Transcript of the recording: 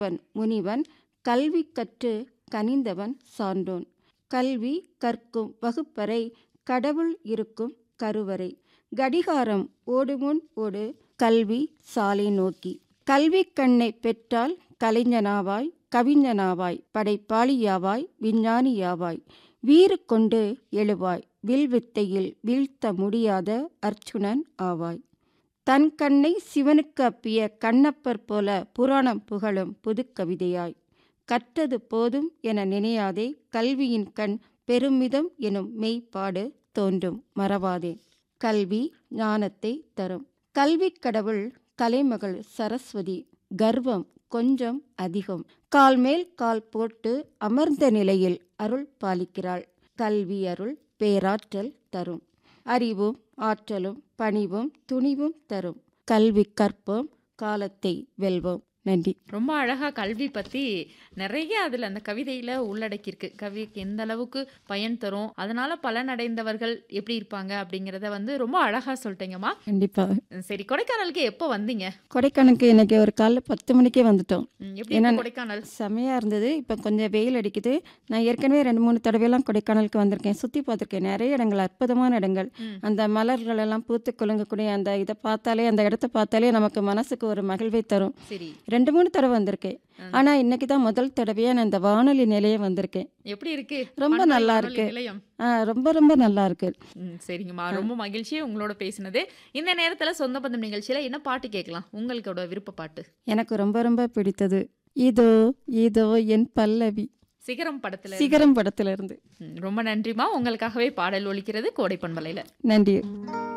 வன் முனிவன் கல்வி கற்று கனிந்தவன் சான்றோன் கல்வி கற்கும் வகுப்பறை கடவுள் இருக்கும் கருவறை கடிகாரம் ஓடுமுன் ஓடு கல்வி சாலை நோக்கி கல்வி கண்ணை பெற்றால் கலைஞனாவாய் கவிஞனாவாய் படைப்பாளியாவாய் விஞ்ஞானியாவாய் வீறு கொண்டு எழுவாய் வில்வித்தையில் வீழ்த்த முடியாத அர்ச்சுனன் ஆவாய் தன் கண்ணை சிவனுக்கு அப்பிய கண்ணப்பர் போல புராணம் புகழும் புதுக்கவிதையாய் கற்றது போதும் என நினையாதே கல்வியின் கண் பெருமிதம் எனும் மெய்ப்பாடு தோன்றும் மறவாதே கல்வி ஞானத்தை தரும் கல்வி கடவுள் கலைமகள் சரஸ்வதி கர்வம் கொஞ்சம் அதிகம் கால் மேல் கால் போட்டு அமர்ந்த நிலையில் அருள் பாலிக்கிறாள் கல்வி அருள் பேராற்றல் தரும் அறிவும் ஆற்றலும் பணிவும் துணிவும் தரும் கல்வி கற்போம் காலத்தை வெல்வோம் நன்றி ரொம்ப அழகா கல்வி பத்தி நிறைய அதுல அந்த கவிதையில உள்ளடக்கியிருக்கு கவிக்கு எந்த அளவுக்கு பயன் தரும் அதனால பலனடைந்தவர்கள் எப்படி இருப்பாங்க அப்படிங்கறத வந்து ரொம்ப அழகா சொல்லிட்டீங்கம்மா கண்டிப்பாக சரி கொடைக்கானலுக்கு எப்போ வந்தீங்க கொடைக்கானலுக்கு இன்னைக்கு ஒரு காலைல பத்து மணிக்கே வந்துட்டோம் ம், எப்படி ஏன்னா- இருக்கு கொடைக்கானல் செமையாக இருந்தது இப்போ கொஞ்சம் வெயில் அடிக்குது நான் ஏற்கனவே ரெண்டு மூணு தடவையெல்லாம் கொடைக்கானலுக்கு வந்திருக்கேன் சுற்றி பார்த்துருக்கேன் நிறைய இடங்கள் அற்புதமான இடங்கள் ம். அந்த மலர்கள் எல்லாம் பூத்து குலுங்கக்கூடிய அந்த இதை பார்த்தாலே அந்த இடத்த பார்த்தாலே நமக்கு மனசுக்கு ஒரு மகிழ்வை தரும் சரி ரெண்டு மூணு தடவை வந்திருக்கேன் ம். ஆனால் இன்னைக்கு தான் முதல் தடவையாக நான் இந்த வானொலி நிலையம் வந்திருக்கேன் எப்படி இருக்கு ரொம்ப பண்பாடு நல்லா வானொலி இருக்கு. நிலையம் ஆ, ரொம்ப ரொம்ப நல்லா இருக்கு ம், சரிங்கம்மா ரொம்ப மகிழ்ச்சி உங்களோட பேசினது இந்த நேரத்துல சொந்த பந்தம் நிகழ்ச்சியில என்ன பாட்டு கேட்கலாம் உங்களுக்கோட விருப்ப பாட்டு எனக்கு ரொம்ப ரொம்ப பிடித்தது இதோ இதோ என் பல்லவி சிகரம் படத்துல சிகரம் படத்துல இருந்து ம், ரொம்ப நன்றிமா உங்களுக்காகவே பாடல் ஒலிக்கிறது கோடை பண்பலையில நன்றி